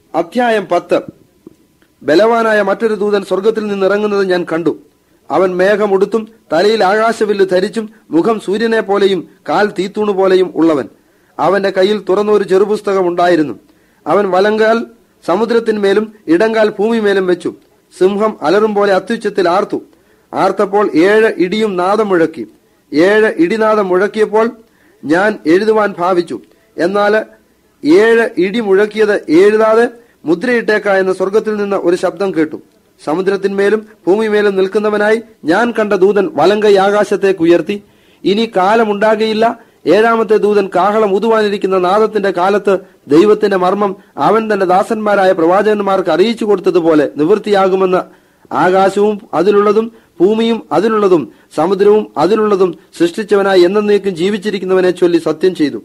അധ്യായം പത്ത് ബലവാനായ മറ്റൊരു ദൂതൻ സ്വർഗത്തിൽ നിന്ന് ഇറങ്ങുന്നത് ഞാൻ കണ്ടു അവൻ മേഘമുടുത്തും തലയിൽ ആകാശവില്ല് ധരിച്ചും മുഖം സൂര്യനെ പോലെയും കാൽ തീത്തൂണ് പോലെയും ഉള്ളവൻ അവന്റെ കയ്യിൽ തുറന്ന ഒരു ചെറുപുസ്തകം ഉണ്ടായിരുന്നു അവൻ വലങ്കാൽ സമുദ്രത്തിന്മേലും ഇടങ്കാൽ ഭൂമിമേലും വെച്ചു സിംഹം അലറും പോലെ അത്യുച്ചത്തിൽ ആർത്തു ആർത്തപ്പോൾ ഏഴ് ഇടിയും നാദം മുഴക്കി ഏഴ് ഇടിനാദം മുഴക്കിയപ്പോൾ ഞാൻ എഴുതുവാൻ ഭാവിച്ചു എന്നാൽ ഏഴ് ഇടി മുഴക്കിയത് എഴുതാതെ മുദ്രയിട്ടേക്ക എന്ന സ്വർഗത്തിൽ നിന്ന് ഒരു ശബ്ദം കേട്ടു സമുദ്രത്തിന്മേലും ഭൂമിമേലും നിൽക്കുന്നവനായി ഞാൻ കണ്ട ദൂതൻ വലങ്കൈ ആകാശത്തേക്ക് ഉയർത്തി ഇനി കാലമുണ്ടാകയില്ല ഏഴാമത്തെ ദൂതൻ കാഹളം ഊതുവാനിരിക്കുന്ന നാദത്തിന്റെ കാലത്ത് ദൈവത്തിന്റെ മർമ്മം അവൻ തന്റെ ദാസന്മാരായ പ്രവാചകന്മാർക്ക് അറിയിച്ചു കൊടുത്തതുപോലെ നിവൃത്തിയാകുമെന്ന് ആകാശവും അതിലുള്ളതും ഭൂമിയും അതിലുള്ളതും സമുദ്രവും അതിലുള്ളതും സൃഷ്ടിച്ചവനായി എന്നേക്കും ജീവിച്ചിരിക്കുന്നവനെ ചൊല്ലി സത്യം ചെയ്തു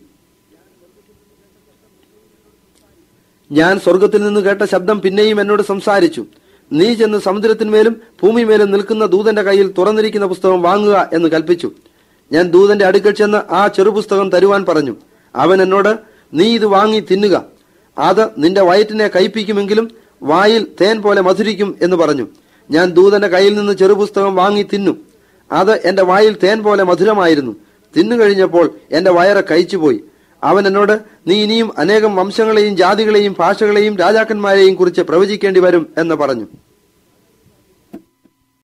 ഞാൻ സ്വർഗത്തിൽ നിന്ന് കേട്ട ശബ്ദം പിന്നെയും എന്നോട് സംസാരിച്ചു നീ ചെന്ന് സമുദ്രത്തിന്മേലും ഭൂമിമേലും നിൽക്കുന്ന ദൂതന്റെ കയ്യിൽ തുറന്നിരിക്കുന്ന പുസ്തകം വാങ്ങുക എന്ന് കൽപ്പിച്ചു ഞാൻ ദൂതന്റെ അടുക്കൽ ചെന്ന് ആ ചെറുപുസ്തകം തരുവാൻ പറഞ്ഞു അവൻ എന്നോട് നീ ഇത് വാങ്ങി തിന്നുക അത് നിന്റെ വയറ്റിനെ കയ്പിക്കുമെങ്കിലും വായിൽ തേൻ പോലെ മധുരിക്കും എന്ന് പറഞ്ഞു ഞാൻ ദൂതന്റെ കയ്യിൽ നിന്ന് ചെറുപുസ്തകം വാങ്ങി തിന്നു അത് എന്റെ വായിൽ തേൻ പോലെ മധുരമായിരുന്നു തിന്നു കഴിഞ്ഞപ്പോൾ എന്റെ വയറ് കഴിച്ചുപോയി അവൻ എന്നോട് നീ ഇനിയും അനേകം വംശങ്ങളെയും ജാതികളെയും ഭാഷകളെയും രാജാക്കന്മാരെയും കുറിച്ച് പ്രവചിക്കേണ്ടി വരും എന്ന് പറഞ്ഞു